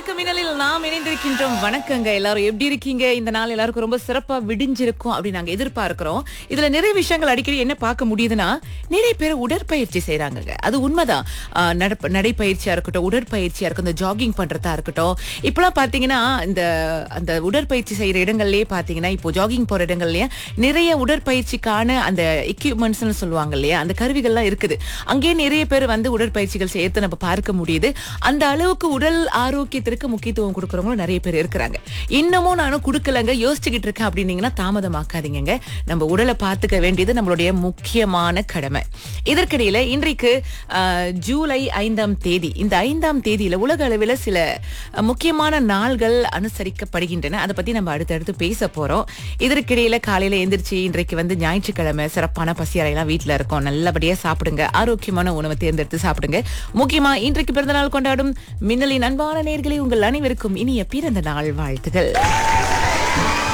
வணக்கம் மின்னலில் நாம் இணைந்திருக்கின்றோம் வணக்கங்க எல்லாரும் எப்படி இருக்கீங்க இந்த நாள் எல்லாருக்கும் ரொம்ப சிறப்பா விடிஞ்சிருக்கும் அப்படின்னு நாங்க எதிர்பார்க்கிறோம் இதுல நிறைய விஷயங்கள் அடிக்கடி என்ன பார்க்க முடியுதுன்னா நிறைய பேர் உடற்பயிற்சி செய்றாங்கங்க அது உண்மைதான் ஆஹ் நடப்ப- நடைப்பயிற்சியா இருக்கட்டும் உடற்பயிற்சியா இருக்கட்டும் இந்த ஜாகிங் பண்றதா இருக்கட்டும் இப்பெல்லாம் பாத்தீங்கன்னா இந்த அந்த உடற்பயிற்சி செய்யற இடங்கள்லயே பாத்தீங்கன்னா இப்போ ஜாகிங் போற இடங்கள்லயே நிறைய உடற்பயிற்சிக்கான அந்த எக்யூப்மெண்ட்ஸ்னு சொல்லுவாங்க இல்லையா அந்த கருவிகள்லாம் இருக்குது அங்கேயே நிறைய பேர் வந்து உடற்பயிற்சிகள் செய்யறதை நம்ம பார்க்க முடியுது அந்த அளவுக்கு உடல் ஆரோக்கியத்திற்கு முக்கியத்துவம் கொடுக்கறவங்களும் நிறைய பேர் இருக்கிறாங்க இன்னமும் நானும் கொடுக்கலங்க யோசிச்சுக்கிட்டு இருக்கேன் அப்படின்னீங்கன்னா தாமதமாக்காதீங்க நம்ம உடலை பார்த்துக்க வேண்டியது நம்மளுடைய முக்கியமான கடமை இதற்கிடையில இன்றைக்கு ஆஹ், ஜூலை ஐந்தாம் தேதி இந்த ஐந்தாம் தேதியில உலக அளவில் சில அஹ், முக்கியமான நாள்கள் அனுசரிக்கப்படுகின்றன அதை பத்தி நம்ம அடுத்தடுத்து பேச போறோம் இதற்கிடையில காலையில எந்திரிச்சு இன்றைக்கு வந்து ஞாயிற்றுக்கிழமை சிறப்பான பசியறையெல்லாம் வீட்ல இருக்கோம் நல்லபடியா சாப்பிடுங்க ஆரோக்கியமான உணவை தேர்ந்தெடுத்து சாப்பிடுங்க முக்கியமா இன்றைக்கு பிறந்த நாள் கொண்டாடும் மின்னலின் அன்பான நேர்களை உங்கள் அனைவருக்கும் இனிய பிறந்த நாள் வாழ்த்துகள்